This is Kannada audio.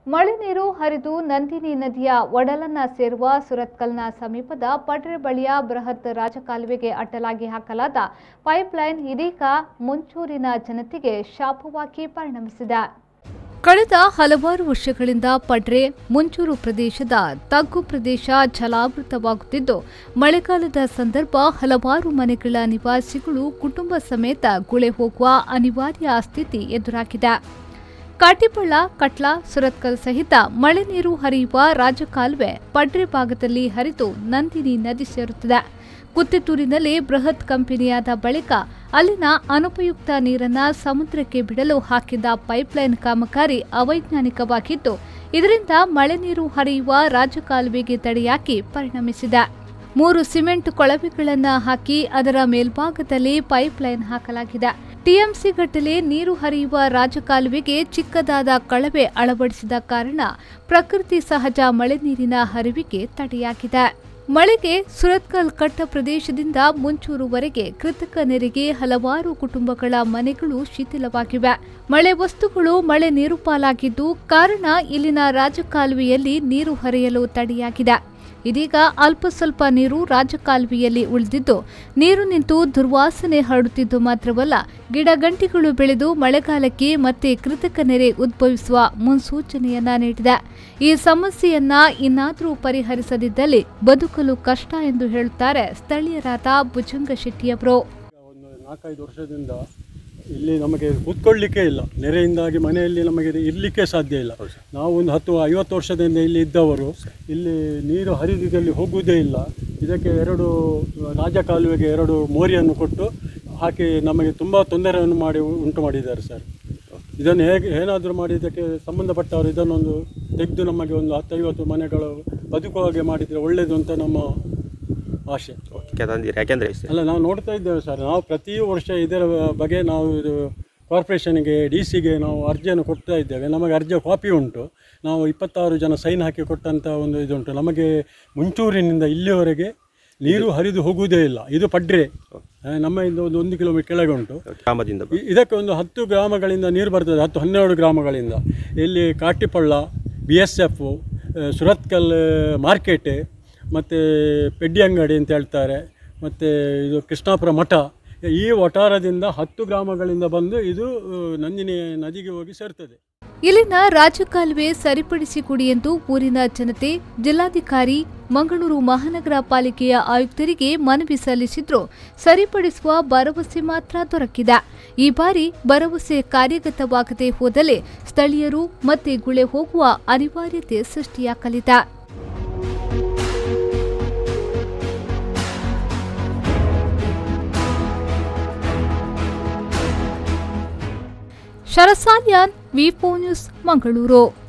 ಮಳೆ ನೀರು ಹರಿದು ನಂದಿನಿ ನದಿಯ ಒಡಲನ್ನ ಸೇರುವ ಸುರತ್ಕಲ್ನ ಸಮೀಪದ ಪಟ್ರೆ ಬಳಿಯ ಬೃಹತ್ ರಾಜಕಾಲುವೆಗೆ ಅಡ್ಡಲಾಗಿ ಹಾಕಲಾದ ಪೈಪ್ಲೈನ್ ಇದೀಗ ಮುಂಚೂರಿನ ಜನತೆಗೆ ಶಾಪವಾಗಿ ಪರಿಣಮಿಸಿದೆ ಕಳೆದ ಹಲವಾರು ವರ್ಷಗಳಿಂದ ಪಡ್ರೆ ಮುಂಚೂರು ಪ್ರದೇಶದ ತಗ್ಗು ಪ್ರದೇಶ ಜಲಾವೃತವಾಗುತ್ತಿದ್ದು ಮಳೆಗಾಲದ ಸಂದರ್ಭ ಹಲವಾರು ಮನೆಗಳ ನಿವಾಸಿಗಳು ಕುಟುಂಬ ಸಮೇತ ಗುಳೆ ಹೋಗುವ ಅನಿವಾರ್ಯ ಸ್ಥಿತಿ ಎದುರಾಗಿದೆ ಕಾಟಿಪಳ್ಳ ಕಟ್ಲ ಸುರತ್ಕಲ್ ಸಹಿತ ಮಳೆ ನೀರು ಹರಿಯುವ ರಾಜಕಾಲುವೆ ಪಡ್ರೆ ಭಾಗದಲ್ಲಿ ಹರಿದು ನಂದಿನಿ ನದಿ ಸೇರುತ್ತದೆ ಕುತ್ತಿತ್ತೂರಿನಲ್ಲಿ ಬೃಹತ್ ಕಂಪನಿಯಾದ ಬಳಿಕ ಅಲ್ಲಿನ ಅನುಪಯುಕ್ತ ನೀರನ್ನ ಸಮುದ್ರಕ್ಕೆ ಬಿಡಲು ಹಾಕಿದ್ದ ಪೈಪ್ಲೈನ್ ಕಾಮಗಾರಿ ಅವೈಜ್ಞಾನಿಕವಾಗಿದ್ದು ಇದರಿಂದ ಮಳೆ ನೀರು ಹರಿಯುವ ರಾಜಕಾಲುವೆಗೆ ತಡೆಯಾಗಿ ಪರಿಣಮಿಸಿದೆ ಮೂರು ಸಿಮೆಂಟ್ ಕೊಳವೆಗಳನ್ನು ಹಾಕಿ ಅದರ ಮೇಲ್ಭಾಗದಲ್ಲಿ ಪೈಪ್ಲೈನ್ ಹಾಕಲಾಗಿದೆ ಟಿಎಂಸಿ ಗಟ್ಟಲೆ ನೀರು ಹರಿಯುವ ರಾಜಕಾಲುವೆಗೆ ಚಿಕ್ಕದಾದ ಕಳವೆ ಅಳವಡಿಸಿದ ಕಾರಣ ಪ್ರಕೃತಿ ಸಹಜ ಮಳೆ ನೀರಿನ ಹರಿವಿಗೆ ತಡೆಯಾಗಿದೆ ಮಳೆಗೆ ಸುರತ್ಕಲ್ ಕಟ್ಟ ಪ್ರದೇಶದಿಂದ ಮುಂಚೂರುವರೆಗೆ ಕೃತಕ ನೆರೆಗೆ ಹಲವಾರು ಕುಟುಂಬಗಳ ಮನೆಗಳು ಶಿಥಿಲವಾಗಿವೆ ಮಳೆ ವಸ್ತುಗಳು ಮಳೆ ನೀರು ಪಾಲಾಗಿದ್ದು ಕಾರಣ ಇಲ್ಲಿನ ರಾಜಕಾಲುವೆಯಲ್ಲಿ ನೀರು ಹರಿಯಲು ತಡೆಯಾಗಿದೆ ಇದೀಗ ಅಲ್ಪ ಸ್ವಲ್ಪ ನೀರು ರಾಜಕಾಲುವೆಯಲ್ಲಿ ಉಳಿದಿದ್ದು ನೀರು ನಿಂತು ದುರ್ವಾಸನೆ ಹರಡುತ್ತಿದ್ದು ಮಾತ್ರವಲ್ಲ ಗಿಡಗಂಟಿಗಳು ಬೆಳೆದು ಮಳೆಗಾಲಕ್ಕೆ ಮತ್ತೆ ಕೃತಕ ನೆರೆ ಉದ್ಭವಿಸುವ ಮುನ್ಸೂಚನೆಯನ್ನ ನೀಡಿದೆ ಈ ಸಮಸ್ಯೆಯನ್ನ ಇನ್ನಾದರೂ ಪರಿಹರಿಸದಿದ್ದಲ್ಲಿ ಬದುಕಲು ಕಷ್ಟ ಎಂದು ಹೇಳುತ್ತಾರೆ ಸ್ಥಳೀಯರಾದ ಭುಜಂಗ ಶೆಟ್ಟಿಯವರು ಒಂದು ನಾಲ್ಕೈದು ವರ್ಷದಿಂದ ಇಲ್ಲಿ ನಮಗೆ ಕೂತ್ಕೊಳ್ಳಿಕ್ಕೆ ಇಲ್ಲ ನೆರೆಯಿಂದಾಗಿ ಮನೆಯಲ್ಲಿ ನಮಗೆ ಇರಲಿಕ್ಕೆ ಸಾಧ್ಯ ಇಲ್ಲ ನಾವು ಒಂದು ಹತ್ತು ಐವತ್ತು ವರ್ಷದಿಂದ ಇಲ್ಲಿ ಇದ್ದವರು ಇಲ್ಲಿ ನೀರು ಹರಿದಿದಲ್ಲಿ ಹೋಗುವುದೇ ಇಲ್ಲ ಇದಕ್ಕೆ ಎರಡು ರಾಜಕಾಲುವೆಗೆ ಎರಡು ಮೋರಿಯನ್ನು ಕೊಟ್ಟು ಹಾಕಿ ನಮಗೆ ತುಂಬ ತೊಂದರೆಯನ್ನು ಮಾಡಿ ಉಂಟು ಮಾಡಿದ್ದಾರೆ ಸರ್ ಇದನ್ನು ಹೇಗೆ ಏನಾದರೂ ಮಾಡಿ ಇದಕ್ಕೆ ಸಂಬಂಧಪಟ್ಟವರು ಇದನ್ನೊಂದು ತೆಗೆದು ನಮಗೆ ಒಂದು ಹತ್ತೈವತ್ತು ಮನೆಗಳು ಬದುಕುವ ಹಾಗೆ ಮಾಡಿದರೆ ಒಳ್ಳೆಯದು ಅಂತ ನಮ್ಮ ಆಶೆ ಓಕೆ ತಂದಿರಿ ಯಾಕೆಂದರೆ ಅಲ್ಲ ನಾವು ನೋಡ್ತಾ ಇದ್ದೇವೆ ಸರ್ ನಾವು ಪ್ರತಿ ವರ್ಷ ಇದರ ಬಗ್ಗೆ ನಾವು ಇದು ಕಾರ್ಪೊರೇಷನ್ಗೆ ಡಿ ಸಿಗೆ ನಾವು ಅರ್ಜಿಯನ್ನು ಕೊಡ್ತಾ ಇದ್ದೇವೆ ನಮಗೆ ಅರ್ಜಿಯ ಕಾಪಿ ಉಂಟು ನಾವು ಇಪ್ಪತ್ತಾರು ಜನ ಸೈನ್ ಹಾಕಿ ಕೊಟ್ಟಂಥ ಒಂದು ಇದುಂಟು ನಮಗೆ ಮುಂಚೂರಿನಿಂದ ಇಲ್ಲಿವರೆಗೆ ನೀರು ಹರಿದು ಹೋಗುವುದೇ ಇಲ್ಲ ಇದು ಪಡ್ರೆ ಆ, ನಮ್ಮ ಇಂದ ಒಂದು ಒಂದು ಕಿಲೋಮೀಟರ್ ಕೆಳಗೆ ಉಂಟು ಗ್ರಾಮದಿಂದ ಇ- ಇದಕ್ಕೆ ಒಂದು ಹತ್ತು ಗ್ರಾಮಗಳಿಂದ ನೀರು ಬರ್ತದೆ ಹತ್ತು ಹನ್ನೆರಡು ಗ್ರಾಮಗಳಿಂದ ಇಲ್ಲಿ Katipalla B S F Surathkal market ಮತ್ತು ಪೆಡ್ಡಿ ಅಂಗಡಿ ಅಂತ ಹೇಳ್ತಾರೆ ಮತ್ತು ಇದು ಕೃಷ್ಣಾಪುರ ಮಠ ಈ ವಟಾರದಿಂದ ಹತ್ತು ಗ್ರಾಮಗಳಿಂದ ಬಂದು ಇದು ಆ, ನಂದಿನಿ ನದಿಗೆ ಹೋಗಿ ಸೇರ್ತದೆ ಇಲ್ಲಿನ ರಾಜಕಾಲುವೆ ಸರಿಪಡಿಸಿ ಕೊಡಿ ಎಂದು ಊರಿನ ಜನತೆ ಜಿಲ್ಲಾಧಿಕಾರಿ ಮಂಗಳೂರು ಮಹಾನಗರ ಪಾಲಿಕೆಯ ಆಯುಕ್ತರಿಗೆ ಮನವಿ ಸಲ್ಲಿಸಿದ್ರು ಸರಿಪಡಿಸುವ ಭರವಸೆ ಮಾತ್ರ ದೊರಕಿದೆ ಈ ಬಾರಿ ಭರವಸೆ ಕಾರ್ಯಗತವಾಗದೆ ಹೋದಲ್ಲಿ ಸ್ಥಳೀಯರು ಮತ್ತೆ ಗುಳೆ ಹೋಗುವ ಅನಿವಾರ್ಯತೆ ಸೃಷ್ಟಿಯಾಗಲಿದೆ ಶರಸಾನ್ಯಾನ್ ವಿಪೋ ನ್ಯೂಸ್ ಮಂಗಳೂರು